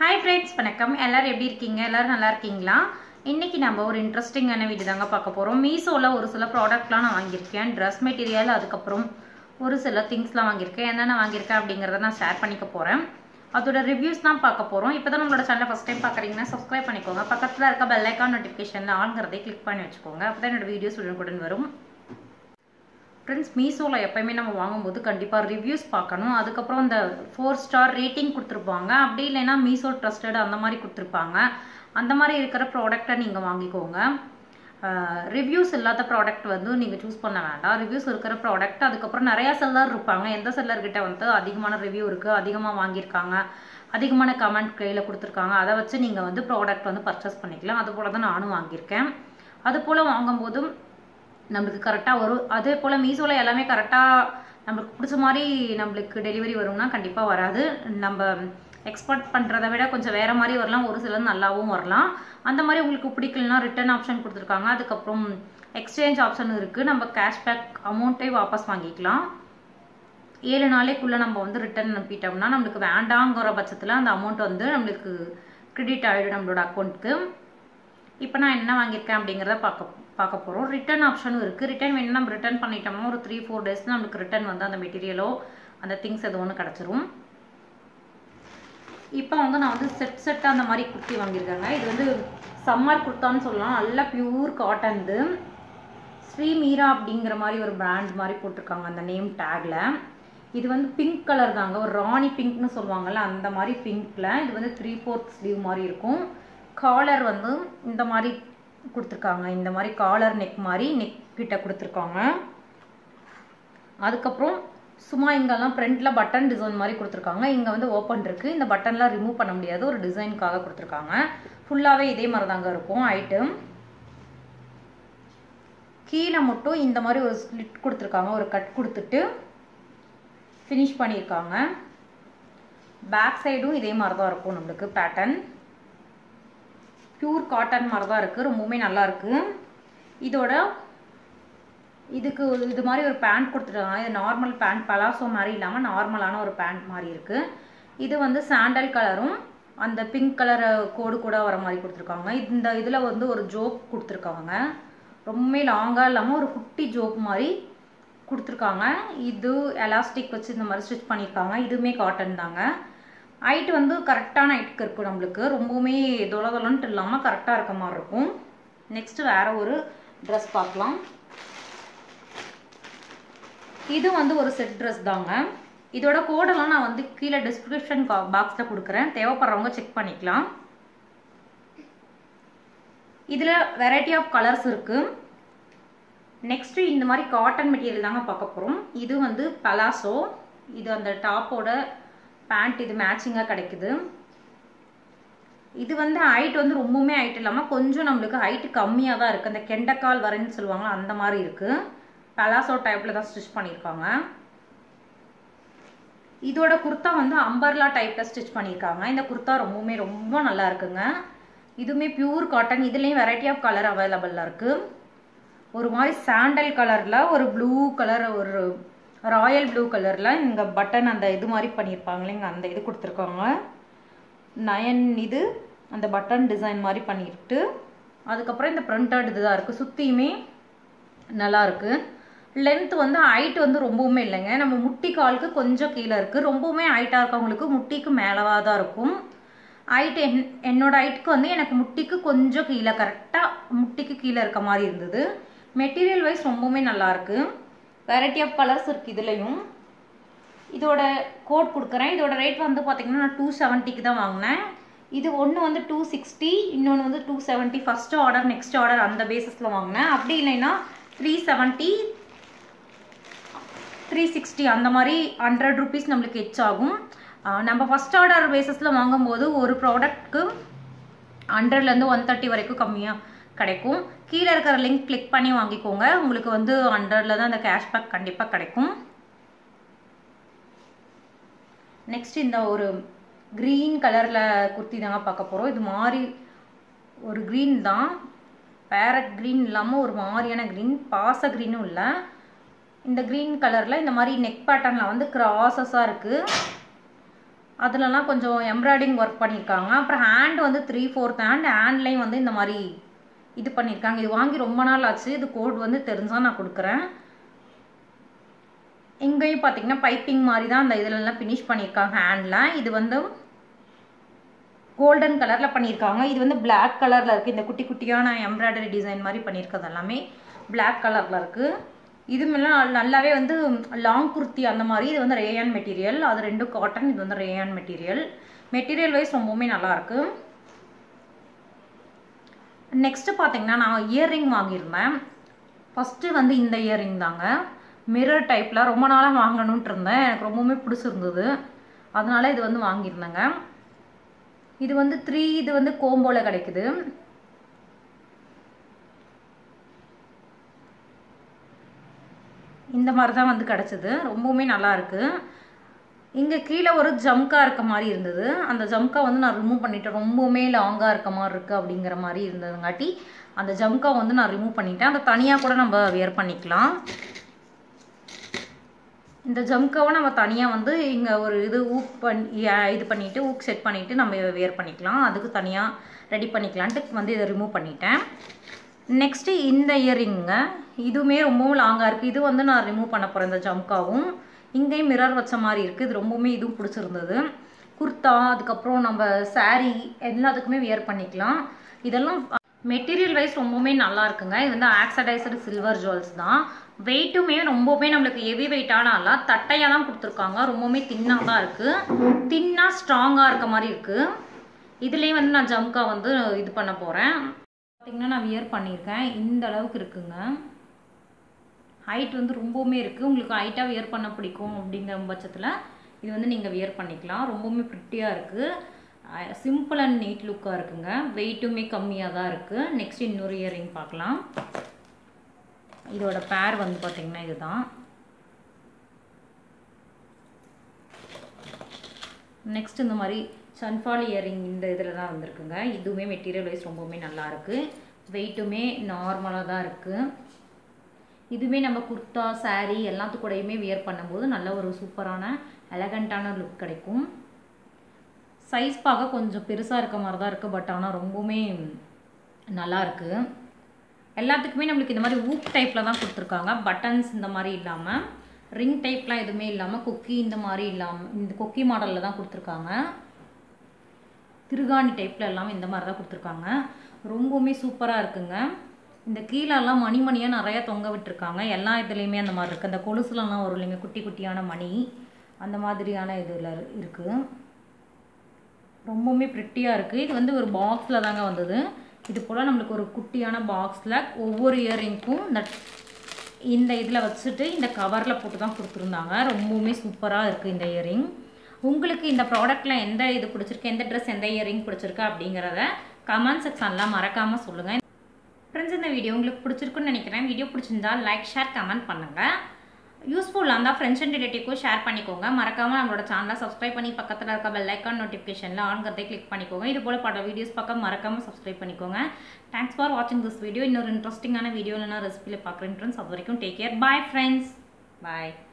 hi friends வணக்கம் எல்லாரும் எப்படி இருக்கீங்க எல்லாரும் நல்லா இருக்கீங்களா இன்னைக்கு நம்ம ஒரு இன்ட்ரெஸ்டிங்கான வீடியோ தாங்க பார்க்க போகிறோம் மீஷோவில் ஒரு சில ப்ராடக்ட்லாம் நான் வாங்கியிருக்கேன் ட்ரெஸ் மெட்டீரியல் அதுக்கப்புறம் ஒரு சில திங்ஸ்லாம் வாங்கியிருக்கேன் என்னென்ன வாங்கியிருக்கேன் அப்படிங்கிறத நான் ஷேர் பண்ணிக்க போகிறேன் அதோட ரிவ்யூஸ் தான் பார்க்க போகிறோம் இப்போ தான் நம்மளோட சேனலை ஃபஸ்ட் டைம் பார்க்குறீங்கன்னா சப்ஸ்கிரைப் பண்ணிக்கோங்க பக்கத்தில் இருக்க பெல் ஐக்கான் நோட்டிஃபிகேஷனில் ஆளுங்கிறதே கிளிக் பண்ணி வச்சுக்கோங்க அப்போ தான் என்னோட வீடியோஸ் உடனுக்குடன் வரும் ஃப்ரெண்ட்ஸ் மீஷோவில் எப்பயுமே நம்ம வாங்கும்போது கண்டிப்பாக ரிவ்யூஸ் பார்க்கணும் அதுக்கப்புறம் அந்த ஃபோர் ஸ்டார் ரேட்டிங் கொடுத்துருப்பாங்க அப்படி இல்லைன்னா மீஷோ ட்ரஸ்டட் அந்த மாதிரி கொடுத்துருப்பாங்க அந்த மாதிரி இருக்கிற ப்ராடக்டை நீங்கள் வாங்கிக்கோங்க ரிவ்யூஸ் இல்லாத ப்ராடக்ட் வந்து நீங்கள் சூஸ் பண்ண வேண்டாம் ரிவ்யூஸ் இருக்கிற ப்ராடக்ட் அதுக்கப்புறம் நிறையா செல்லர் இருப்பாங்க எந்த செல்லர்கிட்ட வந்து அதிகமான ரிவ்யூ இருக்குது அதிகமாக வாங்கியிருக்காங்க அதிகமான கமெண்ட் கையில் கொடுத்துருக்காங்க அதை வச்சு நீங்கள் வந்து ப்ராடக்ட் வந்து பர்ச்சேஸ் பண்ணிக்கலாம் அது போல் தான் நானும் வாங்கியிருக்கேன் அது போல் வாங்கும்போதும் நம்மளுக்கு கரெக்டாக வரும் அதே போல் மீஷோவில் எல்லாமே கரெக்டாக நம்மளுக்கு பிடிச்ச மாதிரி நம்மளுக்கு டெலிவரி வரும்னா கண்டிப்பாக வராது நம்ம எக்ஸ்போர்ட் பண்ணுறத விட கொஞ்சம் வேறு மாதிரி வரலாம் ஒரு சிலது நல்லாவும் வரலாம் அந்த மாதிரி உங்களுக்கு பிடிக்கலனா ரிட்டர்ன் ஆப்ஷன் கொடுத்துருக்காங்க அதுக்கப்புறம் எக்ஸ்சேஞ்ச் ஆப்ஷன் இருக்குது நம்ம கேஷ்பேக் அமௌண்ட்டே வாபஸ் வாங்கிக்கலாம் ஏழு நாளைக்குள்ளே நம்ம வந்து ரிட்டர்ன் அனுப்பிட்டோம்னா நம்மளுக்கு வேண்டாங்கிற பட்சத்தில் அந்த அமௌண்ட் வந்து நம்மளுக்கு கிரெடிட் ஆகிடும் நம்மளோட அக்கௌண்ட்டுக்கு இப்போ நான் என்ன வாங்கியிருக்கேன் அப்படிங்கிறத பார்க்க பார்க்க போகிறோம் ரிட்டர்ன் ஆப்ஷனும் இருக்குது ரிட்டர்ன் வேணும் நம்ம ரிட்டர்ன் பண்ணிட்டோம்னா ஒரு த்ரீ ஃபோர் டேஸில் நம்மளுக்கு ரிட்டர்ன் வந்து அந்த மெட்டீரியலோ அந்த திங்ஸ் எது ஒன்று கிடச்சிரும் இப்போ வந்து நான் வந்து செட் செட்டாக அந்த மாதிரி குர்த்தி வாங்கியிருக்கேங்க இது வந்து சம்மர் குர்த்தான்னு சொல்லலாம் நல்லா பியூர் காட்டன்து ஸ்ரீ மீரா அப்படிங்கிற மாதிரி ஒரு பிராண்ட் மாதிரி போட்டிருக்காங்க அந்த நேம் டேக்ல இது வந்து பிங்க் கலர் தாங்க ஒரு ராணி பிங்க்னு சொல்லுவாங்கல்ல அந்த மாதிரி பிங்க்ல இது வந்து த்ரீ ஃபோர்த் ஸ்லீவ் மாதிரி இருக்கும் காலர் வந்து இந்த மாதிரி கொடுத்துருக்காங்க இந்த மாதிரி காலர் நெக் மாதிரி நெக் கிட்ட கொடுத்துருக்காங்க அதுக்கப்புறம் சும்மா இங்கெல்லாம் ஃப்ரண்ட்டில் பட்டன் டிசைன் மாதிரி கொடுத்துருக்காங்க இங்கே வந்து ஓப்பன் இருக்குது இந்த பட்டன்லாம் ரிமூவ் பண்ண முடியாது ஒரு டிசைனுக்காக கொடுத்துருக்காங்க ஃபுல்லாகவே இதே மாதிரி தாங்க இருக்கும் ஐட்டம் கீழே மட்டும் இந்த மாதிரி ஒரு ஸ்லிட் கொடுத்துருக்காங்க ஒரு கட் கொடுத்துட்டு ஃபினிஷ் பண்ணியிருக்காங்க பேக் சைடும் இதே மாதிரி தான் இருக்கும் நம்மளுக்கு பேட்டர்ன் பியூர் காட்டன் மாதிரி தான் இருக்குது ரொம்பவுமே நல்லா இருக்குது இதோட இதுக்கு இது மாதிரி ஒரு பேண்ட் கொடுத்துருக்காங்க இது நார்மல் பேண்ட் பலாசோ மாதிரி இல்லாமல் நார்மலான ஒரு பேண்ட் மாதிரி இருக்குது இது வந்து சாண்டல் கலரும் அந்த பிங்க் கலர் கோடு கூட வர மாதிரி கொடுத்துருக்காங்க இந்த இதில் வந்து ஒரு ஜோக் கொடுத்துருக்காங்க ரொம்பவே லாங்காக இல்லாமல் ஒரு குட்டி ஜோக் மாதிரி கொடுத்துருக்காங்க இது எலாஸ்டிக் வச்சு இந்த மாதிரி ஸ்டிச் பண்ணியிருக்காங்க இதுவுமே காட்டன் தாங்க ஹைட் வந்து கரெக்டான ஹைட்டுக்கு இருக்கும் நம்மளுக்கு ரொம்பவுமே தொல தொலன்ட்டு இல்லாமல் கரெக்டாக இருக்க மாதிரி இருக்கும் நெக்ஸ்ட்டு வேறு ஒரு ட்ரெஸ் பார்க்கலாம் இது வந்து ஒரு செட் ட்ரெஸ் தாங்க இதோட கோடெல்லாம் நான் வந்து கீழே டிஸ்கிரிப்ஷன் பாக்ஸில் கொடுக்குறேன் தேவைப்படுறவங்க செக் பண்ணிக்கலாம் இதில் வெரைட்டி ஆஃப் கலர்ஸ் இருக்குது நெக்ஸ்ட்டு இந்த மாதிரி காட்டன் மெட்டீரியல் தாங்க பார்க்க போகிறோம் இது வந்து பலாசோ இது அந்த டாப்போட பேண்ட் இது மேட்சிங்காக கிடைக்குது இது வந்து ஹைட் வந்து ரொம்பவுமே ஹைட் இல்லாமல் கொஞ்சம் நம்மளுக்கு ஹைட்டு கம்மியாக தான் இருக்குது அந்த கெண்டக்கால் வரேன்னு சொல்லுவாங்க அந்த மாதிரி இருக்குது பலாசோ டைப்பில் தான் ஸ்டிச் பண்ணியிருக்காங்க இதோட குர்த்தா வந்து அம்பர்லா டைப்பில் ஸ்டிச் பண்ணியிருக்காங்க இந்த குர்த்தா ரொம்பவுமே ரொம்ப நல்லா இருக்குங்க இதுவுமே பியூர் காட்டன் இதுலேயும் வெரைட்டி ஆஃப் கலர் அவைலபிளாக இருக்குது ஒரு மாதிரி சாண்டல் கலரில் ஒரு ப்ளூ கலர் ஒரு ராயல் ப்ளூ கலரில் இங்கே பட்டன் அந்த இது மாதிரி பண்ணியிருப்பாங்களே இங்கே அந்த இது கொடுத்துருக்காங்க நயன் இது அந்த பட்டன் டிசைன் மாதிரி பண்ணிட்டு அதுக்கப்புறம் இந்த ப்ரிண்டட் இதுதான் இருக்குது சுற்றியுமே நல்லா இருக்குது லென்த் வந்து ஹைட் வந்து ரொம்பவுமே இல்லைங்க நம்ம முட்டி காலுக்கு கொஞ்சம் கீழே இருக்குது ரொம்பவுமே ஹைட்டாக இருக்கவங்களுக்கு முட்டிக்கு மேலவாக தான் இருக்கும் ஹைட் என் என்னோட ஹைட்டுக்கு வந்து எனக்கு முட்டிக்கு கொஞ்சம் கீழே கரெக்டாக முட்டிக்கு கீழே இருக்க மாதிரி இருந்தது மெட்டீரியல் வைஸ் ரொம்பவுமே நல்லாயிருக்கு வெரைட்டி ஆஃப் கலர்ஸ் இருக்குது இதுலேயும் இதோட கோட் கொடுக்குறேன் இதோட ரேட் வந்து பார்த்திங்கன்னா நான் டூ செவன்ட்டிக்கு தான் வாங்கினேன் இது ஒன்று வந்து டூ சிக்ஸ்டி இன்னொன்று வந்து two seventy first order next order அந்த பேஸிஸில் வாங்கினேன் அப்படி இல்லைன்னா த்ரீ செவன்ட்டி த்ரீ சிக்ஸ்டி அந்த மாதிரி ஹண்ட்ரட் ருபீஸ் நம்மளுக்கு எச் ஆகும் நம்ம ஃபஸ்ட் ஆர்டர் பேஸஸில் வாங்கும்போது ஒரு ப்ராடக்ட்க்கு ஹண்ட்ரட்லேருந்து ஒன் தேர்ட்டி வரைக்கும் கம்மியாக கிடைக்கும் கீழே இருக்கிற லிங்க் கிளிக் பண்ணி வாங்கிக்கோங்க உங்களுக்கு வந்து ஹண்ட்ரடில் தான் அந்த கேஷ்பேக் கண்டிப்பாக கிடைக்கும் நெக்ஸ்ட் இந்த ஒரு க்ரீன் கலரில் குர்த்தி தாங்க பார்க்க போகிறோம் இது மாதிரி ஒரு க்ரீன் தான் பேரட் க்ரீன் இல்லாமல் ஒரு மாதிரியான க்ரீன் பாச க்ரீனும் இல்லை இந்த க்ரீன் கலரில் இந்த மாதிரி நெக் பேட்டர்னில் வந்து கிராசஸாக இருக்குது அதுலலாம் கொஞ்சம் எம்ப்ராய்டிங் ஒர்க் பண்ணியிருக்காங்க அப்புறம் ஹேண்ட் வந்து த்ரீ ஃபோர்த் ஹேண்ட் ஹேண்ட்லேயும் வந்து இந்த மாதிரி இது பண்ணியிருக்காங்க இது வாங்கி ரொம்ப நாள் ஆச்சு இது கோட் வந்து தெரிஞ்சால் நான் கொடுக்குறேன் இங்கேயும் பார்த்தீங்கன்னா பைப்பிங் மாதிரி தான் அந்த இதுலலாம் ஃபினிஷ் பண்ணியிருக்காங்க ஹேண்டில் இது வந்து கோல்டன் கலரில் பண்ணியிருக்காங்க இது வந்து பிளாக் கலரில் இருக்குது இந்த குட்டி குட்டியான எம்ப்ராய்டரி டிசைன் மாதிரி பண்ணியிருக்கிறது எல்லாமே பிளாக் கலரில் இருக்குது இது மேலே நல்லாவே வந்து லாங் குர்த்தி அந்த மாதிரி இது வந்து ரேயான் மெட்டீரியல் அது ரெண்டும் காட்டன் இது வந்து ரேயான் மெட்டீரியல் மெட்டீரியல் வைஸ் ரொம்பவுமே நல்லாயிருக்கு நெக்ஸ்ட்டு பார்த்தீங்கன்னா நான் இயர்ரிங் வாங்கியிருந்தேன் ஃபஸ்ட்டு வந்து இந்த இயர்ரிங் தாங்க மிரர் டைப்பில் ரொம்ப நாளாக வாங்கணுன்ட்டு இருந்தேன் எனக்கு ரொம்பவுமே பிடிச்சிருந்தது அதனால இது வந்து வாங்கியிருந்தேங்க இது வந்து த்ரீ இது வந்து கோம்போல கிடைக்குது இந்த மாதிரி தான் வந்து கிடச்சிது ரொம்பவுமே நல்லா இருக்கு இங்கே கீழே ஒரு ஜம்கா இருக்க மாதிரி இருந்தது அந்த ஜம்கா வந்து நான் ரிமூவ் பண்ணிட்டேன் ரொம்பவுமே லாங்காக இருக்க மாதிரி இருக்குது அப்படிங்கிற மாதிரி இருந்ததுங்காட்டி அந்த ஜம்கா வந்து நான் ரிமூவ் பண்ணிட்டேன் அதை தனியாக கூட நம்ம வேர் பண்ணிக்கலாம் இந்த ஜம்காவை நம்ம தனியாக வந்து இங்கே ஒரு இது ஊக் பண்ணி இது பண்ணிவிட்டு ஊக் செட் பண்ணிவிட்டு நம்ம வேர் பண்ணிக்கலாம் அதுக்கு தனியாக ரெடி பண்ணிக்கலான்ட்டு வந்து இதை ரிமூவ் பண்ணிட்டேன் நெக்ஸ்ட்டு இந்த இயரிங்க இதுவுமே ரொம்பவும் லாங்காக இருக்குது இது வந்து நான் ரிமூவ் பண்ண போகிறேன் இந்த ஜம்காவும் இங்கேயும் மிரர் வச்ச மாதிரி இருக்குது இது ரொம்பவுமே இதுவும் பிடிச்சிருந்தது குர்த்தா அதுக்கப்புறம் நம்ம சாரீ எல்லாத்துக்குமே வியர் பண்ணிக்கலாம் இதெல்லாம் மெட்டீரியல் வைஸ் ரொம்பவுமே நல்லா இருக்குங்க இது வந்து ஆக்சடைசர் சில்வர் ஜுவல்ஸ் தான் வெயிட்டுமே ரொம்பவுமே நம்மளுக்கு ஹெவி வெயிட்டான அல்ல தட்டையாக தான் கொடுத்துருக்காங்க ரொம்பவுமே தின்னாக தான் இருக்குது தின்னாக ஸ்ட்ராங்காக இருக்க மாதிரி இருக்குது இதுலேயே வந்து நான் ஜம்கா வந்து இது பண்ண போகிறேன் பார்த்திங்கன்னா நான் வியர் பண்ணியிருக்கேன் இந்த அளவுக்கு இருக்குங்க ஹைட் வந்து ரொம்பவுமே இருக்குது உங்களுக்கு ஹைட்டாக வியர் பண்ண பிடிக்கும் அப்படிங்கிற பட்சத்தில் இது வந்து நீங்கள் வியர் பண்ணிக்கலாம் ரொம்பவுமே ப்ரிட்டியாக இருக்குது சிம்பிள் அண்ட் நீட் லுக்காக இருக்குங்க வெயிட்டுமே கம்மியாக தான் இருக்குது நெக்ஸ்ட் இன்னொரு இயரிங் பார்க்கலாம் இதோட பேர் வந்து பார்த்திங்கன்னா இதுதான் நெக்ஸ்ட் இந்த மாதிரி சன்ஃபால் இயரிங் இந்த இதில் தான் வந்திருக்குங்க இதுவுமே மெட்டீரியல் வைஸ் ரொம்பவுமே நல்லா இருக்குது வெயிட்டுமே நார்மலாக தான் இருக்குது இதுவுமே நம்ம குர்த்தா சாரீ எல்லாத்துக்கூடையுமே வியர் பண்ணும்போது நல்ல ஒரு சூப்பரான எலகண்ட்டான லுக் கிடைக்கும் சைஸ் பார்க்க கொஞ்சம் பெருசாக இருக்க மாதிரி தான் இருக்குது பட் ஆனால் ரொம்பவுமே நல்லா இருக்குது எல்லாத்துக்குமே நம்மளுக்கு இந்த மாதிரி ஊக் டைப்பில் தான் கொடுத்துருக்காங்க பட்டன்ஸ் இந்த மாதிரி இல்லாமல் ரிங் டைப்லாம் எதுவுமே இல்லாமல் குக்கி இந்த மாதிரி இல்லாமல் இந்த கொக்கி மாடலில் தான் கொடுத்துருக்காங்க திருகாணி டைப்பில் எல்லாம் இந்த மாதிரி தான் கொடுத்துருக்காங்க ரொம்பவுமே சூப்பராக இருக்குங்க இந்த கீழெல்லாம் மணி மணியாக நிறையா தொங்க விட்டுருக்காங்க எல்லா இதுலேயுமே அந்த மாதிரி இருக்குது அந்த கொலுசுலலாம் வரும் இல்லைங்க குட்டி குட்டியான மணி அந்த மாதிரியான இதில் இருக்குது ரொம்பவுமே ப்ரிட்டியாக இருக்குது இது வந்து ஒரு பாக்ஸில் தாங்க வந்தது இது போல் நம்மளுக்கு ஒரு குட்டியான பாக்ஸில் ஒவ்வொரு இயரிங்க்கும் இந்த இந்த இதில் வச்சுட்டு இந்த கவரில் போட்டு தான் கொடுத்துருந்தாங்க ரொம்பவுமே சூப்பராக இருக்குது இந்த இயரிங் உங்களுக்கு இந்த ப்ராடக்ட்டில் எந்த இது பிடிச்சிருக்கு எந்த ட்ரெஸ் எந்த இயரிங் பிடிச்சிருக்கு அப்படிங்கிறத கமெண்ட் செக்ஷனில் மறக்காமல் சொல்லுங்கள் ஃப்ரெண்ட்ஸ் இந்த வீடியோ உங்களுக்கு பிடிச்சிருக்குன்னு நினைக்கிறேன் வீடியோ பிடிச்சிருந்தா லைக் ஷேர் கமெண்ட் பண்ணுங்கள் யூஸ்ஃபுல்லாக இருந்தால் ஃப்ரெண்ட்ஸ் அண்ட் ரிலேட்டிவ்க்கும் ஷேர் பண்ணிக்கோங்க மறக்காமல் நம்மளோட சேனலை சப்ஸ்கிரைப் பண்ணி பக்கத்தில் இருக்க பெல் ஐக்கான் நோட்டிஃபிகேஷனில் ஆன்கிறதை கிளிக் பண்ணிக்கோங்க இது போல் பட வீடியோஸ் பார்க்க மறக்காமல் சப்ஸ்கிரைப் பண்ணிக்கோங்க தேங்க்ஸ் ஃபார் வாட்சிங் திஸ் வீடியோ இன்னொரு இன்ட்ரெஸ்டிங்கான வீடியோ இல்லைனா ரெசிபியில் பார்க்குறேன் ஃப்ரெண்ட்ஸ் அது வரைக்கும் டேக் கேர் பாய் ஃப்ரெண்ட்ஸ் பாய்